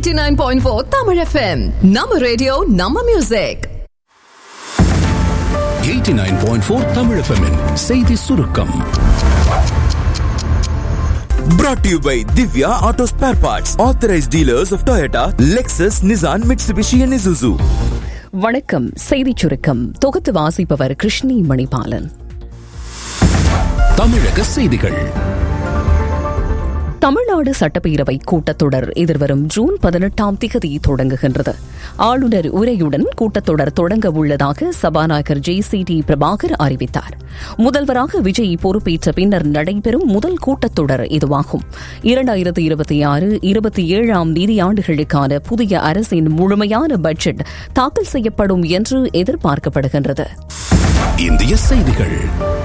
89.4 Tamil FM நம்ம radio நம்ம music 89.4 Tamil FM -இன் செய்தி சுருக்கம் Brought to you by Divya Auto Spare Parts, authorized dealers of Toyota, Lexus, Nissan, Mitsubishi, and Isuzu. வணக்கம் செய்திச் சுருக்கம் தொகுத்து வாசிப்பவர் கிருஷ்ணி மணிபாலன் தமிழக செய்திகள் தமிழ்நாடு சட்டப்பேரவை கூட்டத்தொடர் எதிர்வரும் ஜூன் பதினெட்டாம் திகதி தொடங்குகின்றது ஆளுநர் உரையுடன் கூட்டத்தொடர் தொடங்க உள்ளதாக சபாநாயகர் ஜே சி டி பிரபாகர் அறிவித்தார் முதல்வராக விஜய் பொறுப்பேற்ற பின்னர் நடைபெறும் முதல் கூட்டத்தொடர் இதுவாகும் இரண்டாயிரத்து இருபத்தி ஆறு இருபத்தி ஏழாம் நிதியாண்டுகளுக்கான புதிய அரசின் முழுமையான பட்ஜெட் தாக்கல் செய்யப்படும் என்று எதிர்பார்க்கப்படுகின்றது இந்திய செய்திகள்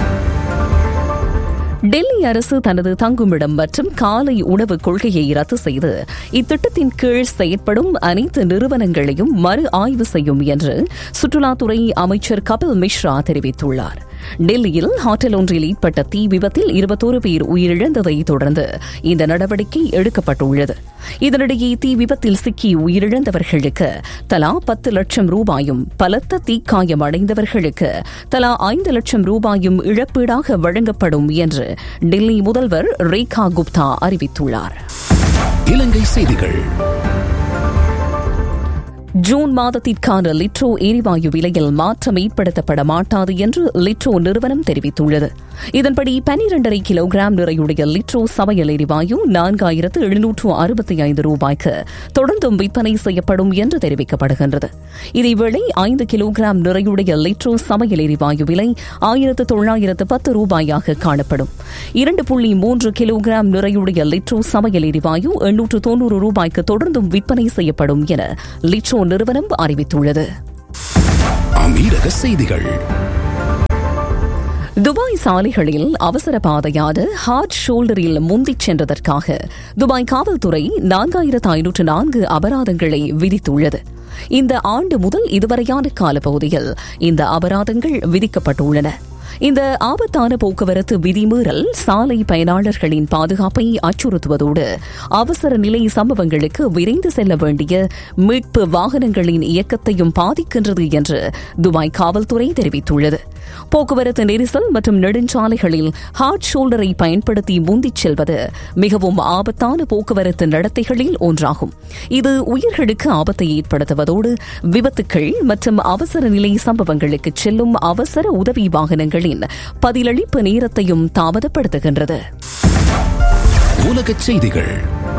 டெல்லி அரசு தனது தங்குமிடம் மற்றும் காலை உணவு கொள்கையை ரத்து செய்து இத்திட்டத்தின் கீழ் செயற்படும் அனைத்து நிறுவனங்களையும் மறு ஆய்வு செய்யும் என்று சுற்றுலாத்துறை அமைச்சர் கபில் மிஸ்ரா தெரிவித்துள்ளார் டெல்லியில் ஹோட்டல் ஒன்றில் ஏற்பட்ட தீ விபத்தில் இருபத்தோரு பேர் உயிரிழந்ததை தொடர்ந்து இந்த நடவடிக்கை எடுக்கப்பட்டுள்ளது இதனிடையே தீ விபத்தில் சிக்கி உயிரிழந்தவர்களுக்கு தலா பத்து லட்சம் ரூபாயும் பலத்த தீக்காயம் அடைந்தவர்களுக்கு தலா ஐந்து லட்சம் ரூபாயும் இழப்பீடாக வழங்கப்படும் என்று டெல்லி முதல்வர் ரேகா குப்தா அறிவித்துள்ளார் இலங்கை செய்திகள் ஜூன் மாதத்திற்கான லிட்ரோ எரிவாயு விலையில் மாற்றம் ஏற்படுத்தப்பட மாட்டாது என்று லிட்ரோ நிறுவனம் தெரிவித்துள்ளது இதன்படி பனிரெண்டரை கிலோகிராம் நிறையுடைய லிட்ரோ சமையல் எரிவாயு நான்காயிரத்து எழுநூற்று அறுபத்தி ஐந்து ரூபாய்க்கு தொடர்ந்தும் விற்பனை செய்யப்படும் என்று தெரிவிக்கப்படுகின்றது இதேவேளை ஐந்து கிலோகிராம் நிறையுடைய லிட்ரோ சமையல் எரிவாயு விலை ஆயிரத்து தொள்ளாயிரத்து பத்து ரூபாயாக காணப்படும் இரண்டு புள்ளி மூன்று கிலோகிராம் நிறையுடைய லிட்ரோ சமையல் எரிவாயு எண்ணூற்று தொன்னூறு ரூபாய்க்கு தொடர்ந்தும் விற்பனை செய்யப்படும் என லிட்ரோ நிறுவனம் அறிவித்துள்ளது அமீரக செய்திகள் துபாய் சாலைகளில் அவசர பாதையான ஹார்ட் ஷோல்டரில் முந்திச் சென்றதற்காக துபாய் காவல்துறை நான்காயிரத்து ஐநூற்று நான்கு அபராதங்களை விதித்துள்ளது இந்த ஆண்டு முதல் இதுவரையான காலப்பகுதியில் இந்த அபராதங்கள் விதிக்கப்பட்டுள்ளன இந்த ஆபத்தான போக்குவரத்து விதிமீறல் சாலை பயனாளர்களின் பாதுகாப்பை அச்சுறுத்துவதோடு அவசர நிலை சம்பவங்களுக்கு விரைந்து செல்ல வேண்டிய மீட்பு வாகனங்களின் இயக்கத்தையும் பாதிக்கின்றது என்று துபாய் காவல்துறை தெரிவித்துள்ளது போக்குவரத்து நெரிசல் மற்றும் நெடுஞ்சாலைகளில் ஹார்ட் ஷோல்டரை பயன்படுத்தி முந்திச் செல்வது மிகவும் ஆபத்தான போக்குவரத்து நடத்தைகளில் ஒன்றாகும் இது உயிர்களுக்கு ஆபத்தை ஏற்படுத்துவதோடு விபத்துக்கள் மற்றும் அவசர நிலை சம்பவங்களுக்கு செல்லும் அவசர உதவி வாகனங்களின் பதிலளிப்பு நேரத்தையும் தாமதப்படுத்துகின்றது உலகச் செய்திகள்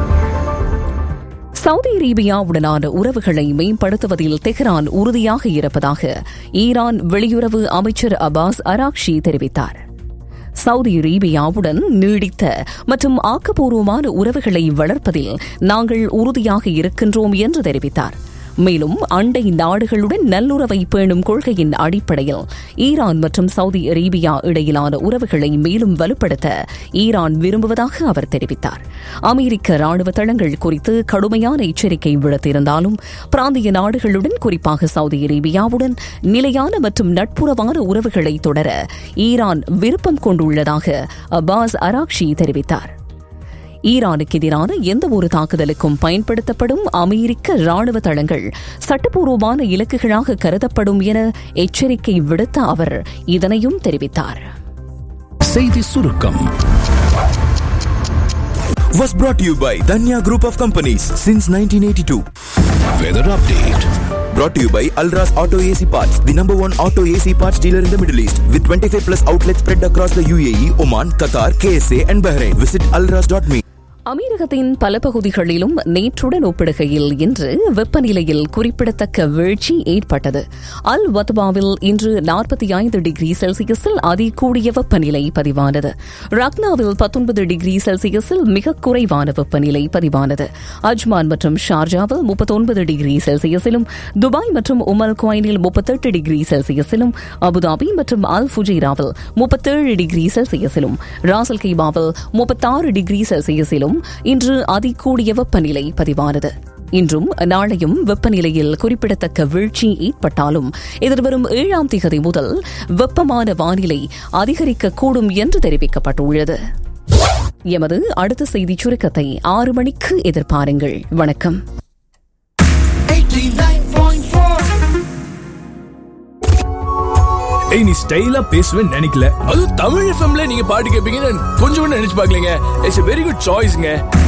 சவுதி அரேபியாவுடனான உறவுகளை மேம்படுத்துவதில் தெஹ்ரான் உறுதியாக இருப்பதாக ஈரான் வெளியுறவு அமைச்சர் அபாஸ் அராக்ஷி தெரிவித்தார் சவுதி அரேபியாவுடன் நீடித்த மற்றும் ஆக்கப்பூர்வமான உறவுகளை வளர்ப்பதில் நாங்கள் உறுதியாக இருக்கின்றோம் என்று தெரிவித்தார் மேலும் அண்டை நாடுகளுடன் நல்லுறவை பேணும் கொள்கையின் அடிப்படையில் ஈரான் மற்றும் சவுதி அரேபியா இடையிலான உறவுகளை மேலும் வலுப்படுத்த ஈரான் விரும்புவதாக அவர் தெரிவித்தார் அமெரிக்க ராணுவ தளங்கள் குறித்து கடுமையான எச்சரிக்கை விடுத்திருந்தாலும் பிராந்திய நாடுகளுடன் குறிப்பாக சவுதி அரேபியாவுடன் நிலையான மற்றும் நட்புறவான உறவுகளை தொடர ஈரான் விருப்பம் கொண்டுள்ளதாக அப்பாஸ் அராக்ஷி தெரிவித்தார் ஈரானுக்கு எதிரான எந்த ஒரு தாக்குதலுக்கும் பயன்படுத்தப்படும் அமெரிக்க ராணுவ தளங்கள் சட்டப்பூர்வமான இலக்குகளாக கருதப்படும் என எச்சரிக்கை விடுத்த அவர் இதனையும் தெரிவித்தார் செய்தி சுருக்கம் Was brought to you by Danya Group of Companies since 1982. Weather update Brought to you by Alras Auto AC Parts, the number one auto AC parts dealer in the Middle East, with 25 plus outlets spread across the UAE, Oman, Qatar, KSA, and Bahrain. Visit alras.me. அமீரகத்தின் பல பகுதிகளிலும் நேற்றுடன் ஒப்பிடுகையில் இன்று வெப்பநிலையில் குறிப்பிடத்தக்க வீழ்ச்சி ஏற்பட்டது அல் வத்பாவில் இன்று நாற்பத்தி ஐந்து டிகிரி செல்சியஸில் அதிகூடிய வெப்பநிலை பதிவானது ரக்னாவில் பத்தொன்பது டிகிரி செல்சியஸில் மிக குறைவான வெப்பநிலை பதிவானது அஜ்மான் மற்றும் ஷார்ஜாவில் முப்பத்தொன்பது டிகிரி செல்சியஸிலும் துபாய் மற்றும் உமல் குவைனில் முப்பத்தெட்டு டிகிரி செல்சியஸிலும் அபுதாபி மற்றும் அல் ஃபுஜைராவில் முப்பத்தேழு டிகிரி செல்சியஸிலும் ராசல் கைபாவில் முப்பத்தாறு டிகிரி செல்சியஸிலும் இன்று அதிகூடிய வெப்பநிலை பதிவானது இன்றும் நாளையும் வெப்பநிலையில் குறிப்பிடத்தக்க வீழ்ச்சி ஏற்பட்டாலும் எதிர்வரும் ஏழாம் திகதி முதல் வெப்பமான வானிலை அதிகரிக்கக்கூடும் என்று தெரிவிக்கப்பட்டுள்ளது எமது அடுத்த செய்திச் சுருக்கத்தை ஆறு மணிக்கு எதிர்பாருங்கள் வணக்கம் ஏய் நீ ஸ்டைலா பேசுவேன்னு நினைக்கல அதுவும் தமிழ் எஃப்எம்ல நீங்க பாட்டு கேட்பீங்கன்னு கொஞ்சம் கூட நினைச்சு பார்க்கலங்க இட்ஸ் வெரி குட் சாய்ஸ்ங்க